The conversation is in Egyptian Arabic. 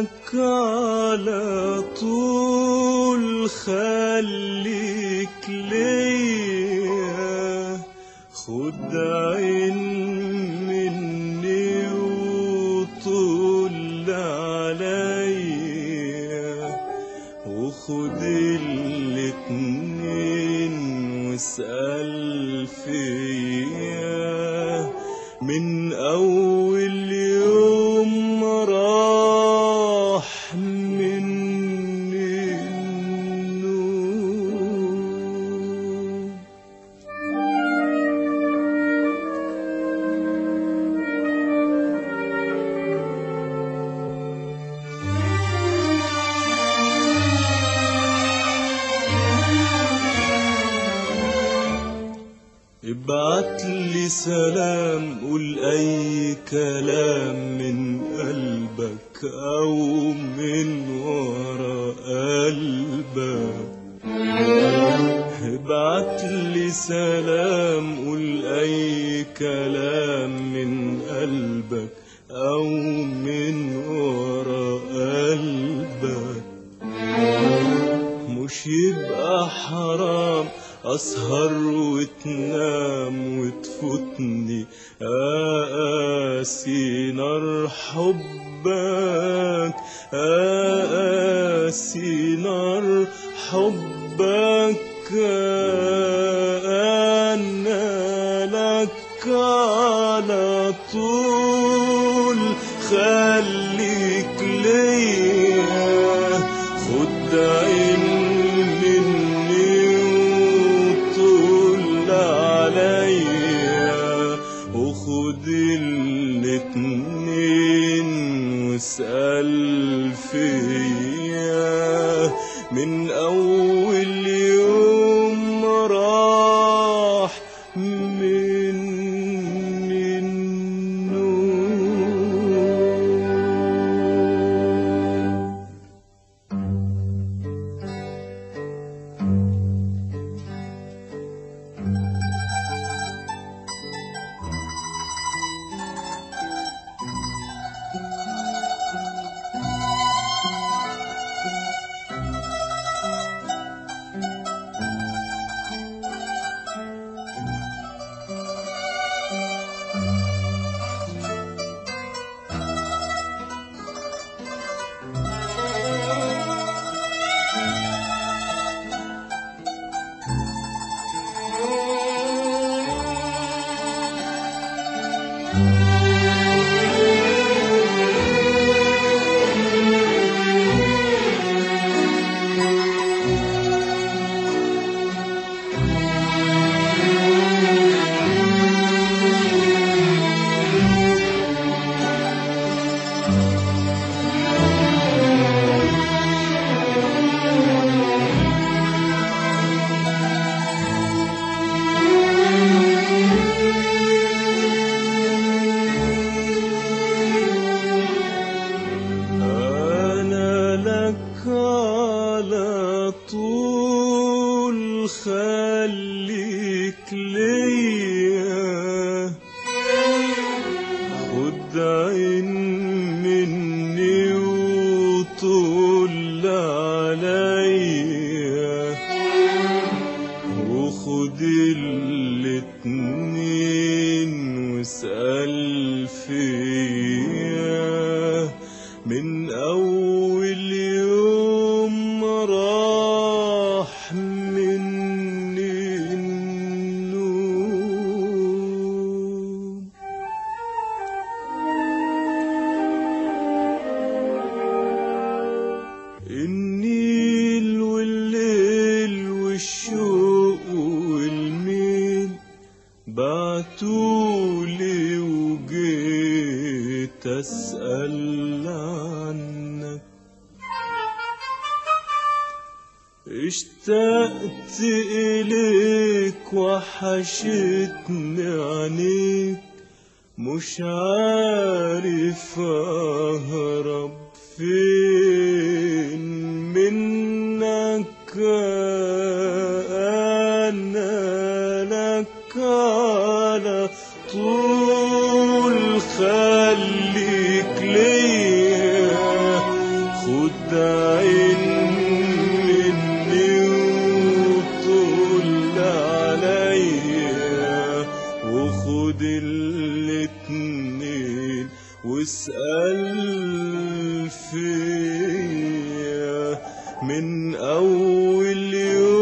لك على طول خليك ليا خد عين مني وطول عليا وخد الاتنين واسأل فيا من أول يوم راح مني النوم ابعت لي سلام قول اي كلام من قلبك او من ورا قلبك ابعت لي سلام قول اي كلام من قلبك او من ورا قلبك مش يبقى حرام أسهر وتنام وتفوتني أقاسي نار حبك أقاسي نار حبك أنا لك على طول خليك ليا خد عين مني وطول عليا وخد الاتنين واسأل فيا من أول يوم راح مني النوم أنا لك على طول خليك ليا خد عين مني وطول عليا وخد الاتنين واسأل فيا من أول يوم راح مني النوم النيل والليل والشوق والميل بعتولي وجيت أسأل عنك اشتقت إليك وحشتني عينيك مش عارف أهرب فين منك أنا لك على طول خليك ليا اتنين واسأل فيا من أول يوم